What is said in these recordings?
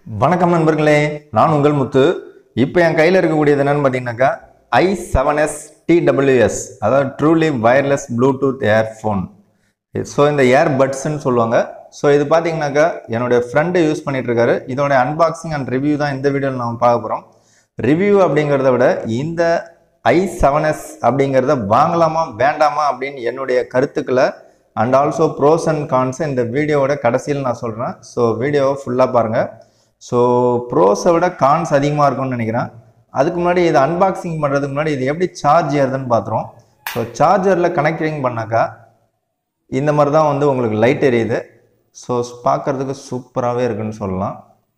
வணக்கம் நண்பர்களே நான் உங்கள் முத்து இப்போ என் கையில் இருக்கக்கூடியது என்னன்னு பார்த்தீங்கன்னாக்கா ஐ செவன் எஸ் டிடபிள்யூஎஸ் அதாவது truly wireless Bluetooth earphone so இந்த ஏர் பட்ஸ்ன்னு சொல்லுவாங்க ஸோ இது பார்த்தீங்கன்னாக்கா என்னுடைய ஃப்ரெண்டு யூஸ் பண்ணிட்டு இருக்காரு இதோட அன்பாக்சிங் அண்ட் ரிவ்யூ தான் இந்த வீடியோவில் நம்ம பார்க்க போகிறோம் ரிவ்யூ அப்படிங்கிறத விட இந்த ஐ செவன் எஸ் அப்படிங்கிறத வாங்கலாமா வேண்டாமா அப்படின்னு என்னுடைய கருத்துக்களை and also pros and cons இந்த வீடியோவோட கடைசியில் நான் சொல்கிறேன் ஸோ வீடியோவை ஃபுல்லாக பாருங்கள் ஸோ ப்ரோஸை விட கான்ஸ் அதிகமாக இருக்கும்னு நினைக்கிறேன் அதுக்கு முன்னாடி இது அன்பாக்சிங் பண்ணுறதுக்கு முன்னாடி இது எப்படி சார்ஜ் ஏறுதுன்னு பார்த்துருவோம் ஸோ சார்ஜரில் கனெக்டிங் பண்ணாக்கா இந்த மாதிரி தான் வந்து உங்களுக்கு லைட் எரியுது ஸோ பார்க்குறதுக்கு சூப்பராகவே இருக்குன்னு சொல்லலாம்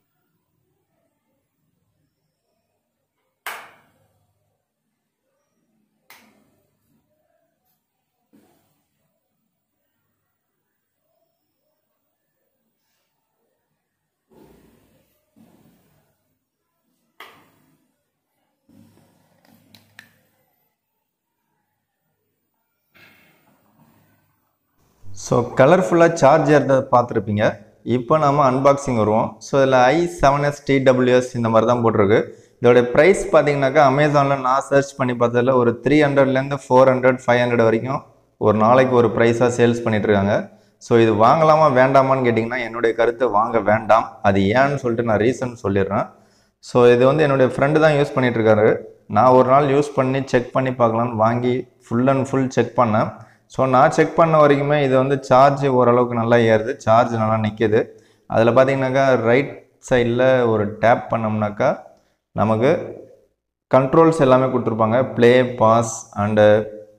ஸோ கலர்ஃபுல்லாக சார்ஜ் ஏறதை பார்த்துருப்பீங்க இப்போ நாம அன்பாக்சிங் வருவோம் ஸோ இதில் ஐ செவன் எஸ் டிடபிள்யூஎஸ் இந்த மாதிரி தான் போட்டிருக்கு இதோட ப்ரைஸ் பார்த்தீங்கன்னாக்கா அமேசானில் நான் சர்ச் பண்ணி பார்த்ததுல ஒரு த்ரீ ஹண்ட்ரட்லேருந்து ஃபோர் ஹண்ட்ரட் ஃபைவ் ஹண்ட்ரட் வரைக்கும் ஒரு நாளைக்கு ஒரு ப்ரைஸாக சேல்ஸ் பண்ணிட்டு இருக்காங்க ஸோ இது வாங்கலாமா வேண்டாமான்னு கேட்டிங்கன்னா என்னுடைய கருத்து வாங்க வேண்டாம் அது ஏன்னு சொல்லிட்டு நான் ரீசன் சொல்லிடுறேன் ஸோ இது வந்து என்னுடைய ஃப்ரெண்டு தான் யூஸ் பண்ணிட்டு இருக்காரு நான் ஒரு நாள் யூஸ் பண்ணி செக் பண்ணி பார்க்கலான்னு வாங்கி ஃபுல் அண்ட் ஃபுல் செக் பண்ணேன் ஸோ நான் செக் பண்ண வரைக்குமே இது வந்து சார்ஜ் ஓரளவுக்கு நல்லா ஏறுது சார்ஜ் நல்லா நிற்கிது அதில் பார்த்தீங்கன்னாக்கா ரைட் சைடில் ஒரு டேப் பண்ணோம்னாக்கா நமக்கு கண்ட்ரோல்ஸ் எல்லாமே கொடுத்துருப்பாங்க play pause and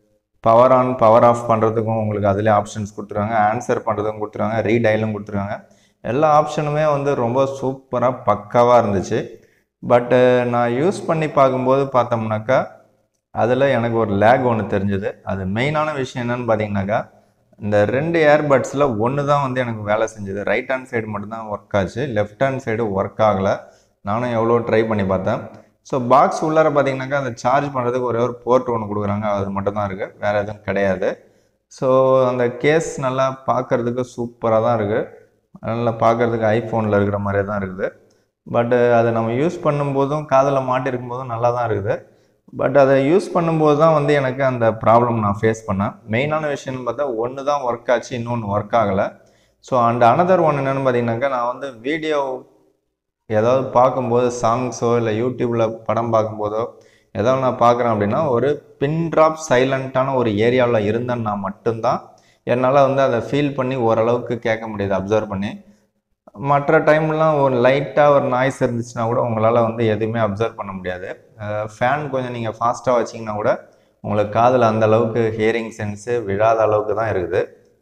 power on power off பண்ணுறதுக்கும் உங்களுக்கு அதிலே ஆப்ஷன்ஸ் கொடுத்துருக்காங்க ஆன்சர் பண்ணுறதுக்கும் கொடுத்துருக்காங்க ரீடைலும் கொடுத்துருக்காங்க எல்லா ஆப்ஷனுமே வந்து ரொம்ப சூப்பராக பக்காவாக இருந்துச்சு பட்டு நான் யூஸ் பண்ணி பார்க்கும்போது பார்த்தோம்னாக்கா அதில் எனக்கு ஒரு லேக் ஒன்று தெரிஞ்சுது அது மெயினான விஷயம் என்னன்னு பார்த்தீங்கன்னாக்கா இந்த ரெண்டு ஏர்பட்ஸில் ஒன்று தான் வந்து எனக்கு வேலை செஞ்சுது ரைட் ஹேண்ட் சைடு மட்டும்தான் ஒர்க் ஆச்சு லெஃப்ட் ஹேண்ட் சைடு ஒர்க் ஆகலை நானும் எவ்வளோ ட்ரை பண்ணி பார்த்தேன் ஸோ பாக்ஸ் உள்ளார பார்த்தீங்கன்னாக்கா அந்த சார்ஜ் பண்ணுறதுக்கு ஒரே ஒரு போர்ட் ஒன்று கொடுக்குறாங்க அது மட்டும் தான் இருக்குது வேறு எதுவும் கிடையாது ஸோ அந்த கேஸ் நல்லா பார்க்குறதுக்கு சூப்பராக தான் இருக்குது நல்லா பார்க்குறதுக்கு ஐஃபோனில் இருக்கிற மாதிரியே தான் இருக்குது பட்டு அதை நம்ம யூஸ் பண்ணும்போதும் காதில் மாட்டிருக்கும் போதும் நல்லா தான் இருக்குது பட் அதை யூஸ் பண்ணும்போது தான் வந்து எனக்கு அந்த ப்ராப்ளம் நான் ஃபேஸ் பண்ணேன் மெயினான விஷயம்னு பார்த்தா ஒன்று தான் ஒர்க் ஆச்சு இன்னொன்று ஒர்க் ஆகலை ஸோ அண்ட் அனதர் ஒன் என்னென்னு பார்த்தீங்கன்னாக்கா நான் வந்து வீடியோ ஏதாவது பார்க்கும்போது சாங்ஸோ இல்லை யூடியூப்பில் படம் பார்க்கும்போதோ ஏதாவது நான் பார்க்குறேன் அப்படின்னா ஒரு பின் ட்ராப் சைலண்ட்டான ஒரு ஏரியாவில் இருந்தேன்னா மட்டும்தான் என்னால் வந்து அதை ஃபீல் பண்ணி ஓரளவுக்கு கேட்க முடியுது அப்சர்வ் பண்ணி மற்ற டைம்லாம் ஒரு லைட்டாக ஒரு நாய்ஸ் இருந்துச்சுன்னா கூட உங்களால் வந்து எதுவுமே அப்சர்வ் பண்ண முடியாது ஃபேன் கொஞ்சம் நீங்கள் ஃபாஸ்ட்டாக வச்சிங்கன்னா கூட உங்களுக்கு காதில் அந்த அளவுக்கு ஹியரிங் சென்ஸு விழாத அளவுக்கு தான் இருக்குது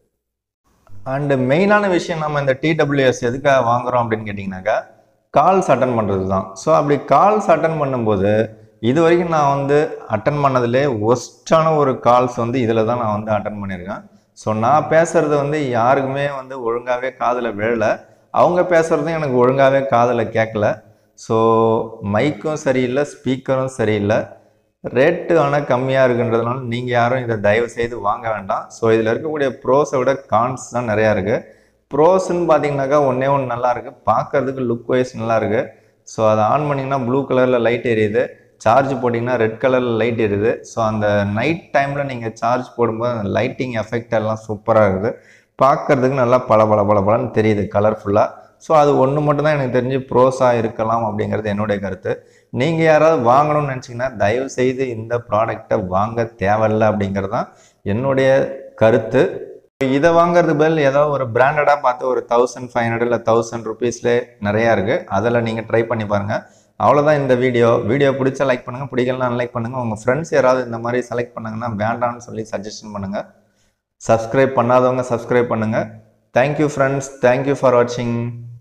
அண்டு மெயினான விஷயம் நம்ம இந்த டிடபிள்யூஎஸ் எதுக்காக வாங்குகிறோம் அப்படின்னு கேட்டிங்கனாக்கா கால்ஸ் அட்டன் பண்ணுறது தான் ஸோ அப்படி கால்ஸ் அட்டன் பண்ணும்போது இது வரைக்கும் நான் வந்து அட்டன் பண்ணதுலே ஒஸ்டான ஒரு கால்ஸ் வந்து இதில் தான் நான் வந்து அட்டன் பண்ணியிருக்கேன் ஸோ நான் பேசுகிறது வந்து யாருக்குமே வந்து ஒழுங்காகவே காதில் விழலை அவங்க பேசுகிறதும் எனக்கு ஒழுங்காகவே காதில் கேட்கல ஸோ மைக்கும் சரியில்லை ஸ்பீக்கரும் சரியில்லை ரேட்டு ஆனால் கம்மியாக இருக்குன்றதுனால நீங்கள் யாரும் இதை தயவு செய்து வாங்க வேண்டாம் ஸோ இதில் இருக்கக்கூடிய ப்ரோஸை விட கான்ஸ் தான் நிறையா இருக்குது ப்ரோஸ்ன்னு பார்த்தீங்கன்னாக்கா ஒன்றே ஒன்று நல்லா இருக்குது பார்க்கறதுக்கு லுக் வைஸ் நல்லா இருக்குது ஸோ அதை ஆன் பண்ணிங்கன்னா ப்ளூ கலரில் லைட் எரியுது சார்ஜ் போட்டிங்கன்னா ரெட் கலரில் லைட் எரியுது ஸோ அந்த நைட் டைமில் நீங்கள் சார்ஜ் போடும்போது அந்த லைட்டிங் எஃபெக்ட் எல்லாம் சூப்பராக இருக்குது பார்க்கறதுக்கு நல்லா பல பல பல பலன்னு தெரியுது கலர்ஃபுல்லாக ஸோ அது ஒன்று மட்டும் தான் எனக்கு தெரிஞ்சு ப்ரோஸாக இருக்கலாம் அப்படிங்கிறது என்னுடைய கருத்து நீங்கள் யாராவது வாங்கணும்னு நினச்சிங்கன்னா தயவு செய்து இந்த ப்ராடக்டை வாங்க தேவையில்லை அப்படிங்கிறது தான் என்னுடைய கருத்து இதை வாங்குறதுக்கு பதில் ஏதாவது ஒரு பிராண்டடாக பார்த்து ஒரு தௌசண்ட் ஃபைவ் ஹண்ட்ரட் இல்லை தௌசண்ட் ருபீஸ்லேயே நிறையா இருக்குது அதில் நீங்கள் ட்ரை பண்ணி பாருங்கள் அவ்வளோதான் இந்த வீடியோ வீடியோ பிடிச்சா லைக் பண்ணுங்கள் பிடிக்கலனா லைக் பண்ணுங்கள் உங்கள் ஃப்ரெண்ட்ஸ் யாராவது இந்த மாதிரி செலக்ட் பண்ணாங்கன்னா வேண்டாம்னு சொல்லி சஜஷன் பண்ணுங்கள் சப்ஸ்கிரைப் பண்ணாதவங்க சப்ஸ்கிரைப் பண்ணுங்கள் தேங்க்யூ ஃப்ரெண்ட்ஸ் தேங்க்யூ ஃபார் வாட்சிங்